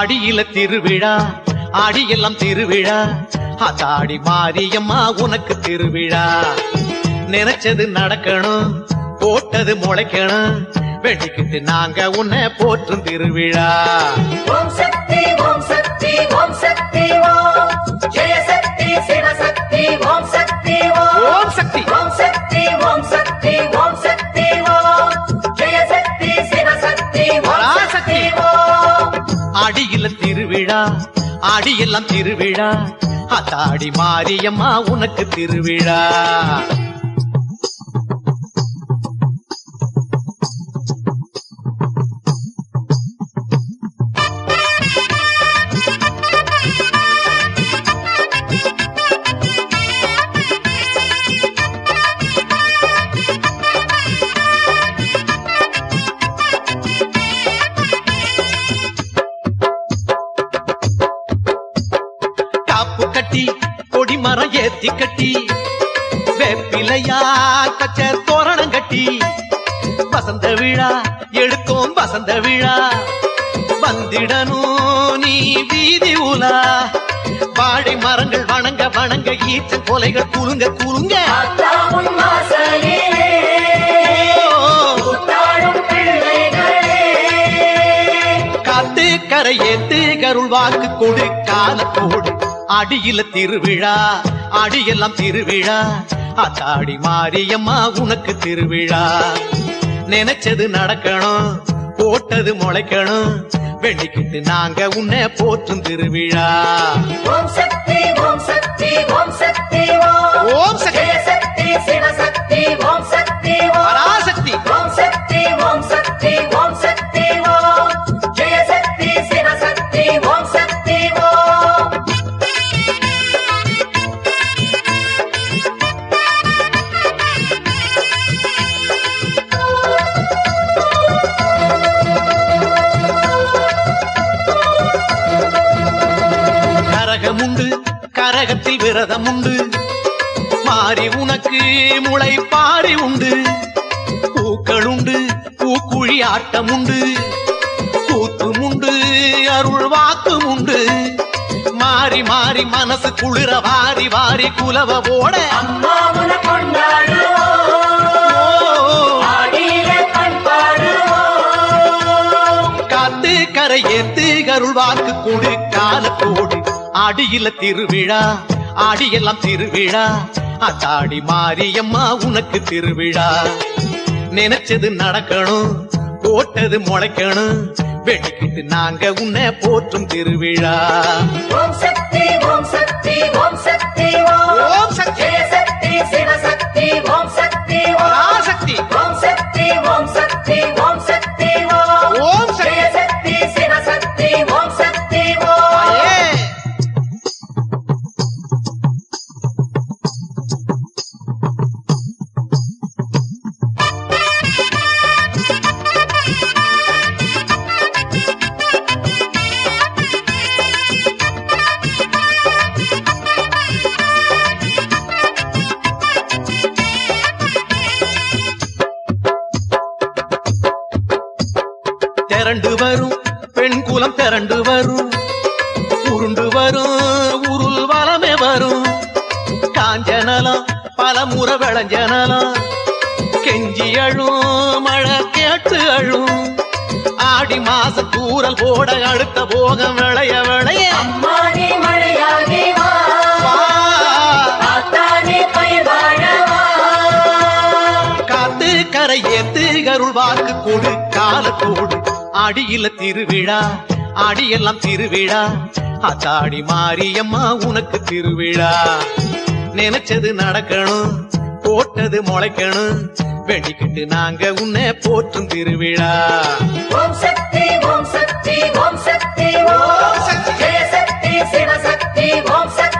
ஆடியில திருவிழா ஆடியெல்லாம் திருவிழா அதாடி மாரியம்மா உனக்கு திருவிழா நினைச்சது நடக்கணும் போட்டது முளைக்கணும் வெட்டிக்கிட்டு நாங்க உன்னை போற்றும் திருவிழா ஓம் சக்தி ஓம் சக்தி ஓம் சக்தி ஓம் ஜெய சக்தி சிவசக்தி ஓம் சக்தி ஓம் ஓம் சக்தி ஓம் சக்தி ஓம் சக்தி ஓம் சக்தி ஓம் ஜெய சக்தி சிவசக்தி ஓம் பராசக்தி. சக்தி ஓம் ஆடியில திருவிழா ஆடியெல்லாம் திருவிழா அத்தாடி மாரியம்மா உனக்கு திருவிழா காப்பு கட்டி கொடி மரம் ஏத்தி கட்டி வேப்பிலையா பச்ச தோரணம் கட்டி வசந்த விழா எடுத்தோம் வசந்த விழா வந்திடணும் நீ வீதி உலா வாழை மரங்கள் வணங்க வணங்க ஈச்ச கொலைகள் குலுங்க குலுங்க ஆத்தாவும் வாசலிலே கூத்தாடும் பிள்ளைகளே காத்து கரை ஏத்து கருள் வாக்கு கொடு காலத்தோடு அடியில திருவிழா அடியெல்லாம் திருவிழா அத்தாடி மாரியம்மா உனக்கு திருவிழா நினைச்சது நடக்கணும் போட்டது முளைக்கணும் வெண்டிக்கிட்டு நாங்க உன்னை போற்றும் திருவிழா ஓம் சக்தி ஓம் சக்தி ஓம் சக்தி ஓம் ஓம் சக்தி ஜெய சக்தி சிவசக்தி ஓம் சக்தி ஓம் பராசக்தி ஓம் சக்தி ஓம் சக்தி ஓம் சக்தி ஓம் ஜெய சக்தி சிவசக்தி ஓம் சக்தி ஓம் கரகம் உண்டு கரகத்தில் விரதம் உண்டு மாறி உனக்கு முளை பாரி உண்டு பூக்கள் உண்டு பூக்குழி ஆட்டம் உண்டு கூத்தும் உண்டு அருள் வாக்கும் உண்டு மாறி மாறி மனசு குளிர வாரி வாரி குலவ ஓட அம்மா உன கொண்டாடுவோம் ஆடியில பண்பாடுவோம் காத்து கரை ஏத்து கருள் வாக்கு கொடு காலத்தோடு அடியில திருவிழா ஆடியெல்லாம் திருவிழா அத்தாடி மாரியம்மா உனக்கு திருவிழா நினைச்சது நடக்கணும் போட்டது முளைக்கணும் வெட்டிக்கிட்டு நாங்க உன்னை போற்றும் திருவிழா ஓம் சக்தி ஓம் சக்தி ஓம் சக்தி ஓம் ஓம் சக்தி ஜெய சக்தி சிவசக்தி ஓம் சக்தி ஓம் பராசக்தி ஓம் சக்தி ஓம் சக்தி ஓம் சக்தி ஓம் ஓம் சக்தி ஜெய சக்தி சிவசக்தி ஓம் சக்தி ஓம் தாயே. திரண்டு வரும் பெண் குலம் திரண்டு வரும் உருண்டு வரும் உருள் வளமே வரும் காஞ்சனலம் பல முறை விளைஞ்சனலம் கெஞ்சி அழும் மழை கேட்டு அழும் ஆடி மாச கூறல் போட அடுத்த போகம் விளைய விளைய அம்மா நீ மழையாகி வா வா. காத்தானே பயிர் வாழவா காத்து கரை ஏத்து கருள் வாக்கு கொடு காலத்தோடு அடியில திருவிழா அடியெல்லாம் திருவிழா அத்தாடி மாரியம்மா உனக்கு திருவிழா நினைச்சது நடக்கணும் போட்டது முளைக்கணும் வெட்டிக்கிட்டு நாங்க உன்னை போற்றும் திருவிழா ஓம் சக்தி ஓம் சக்தி ஓம் சக்தி ஓம் சக்தி. ஜெய சக்தி சிவசக்தி ஓம் சக்தி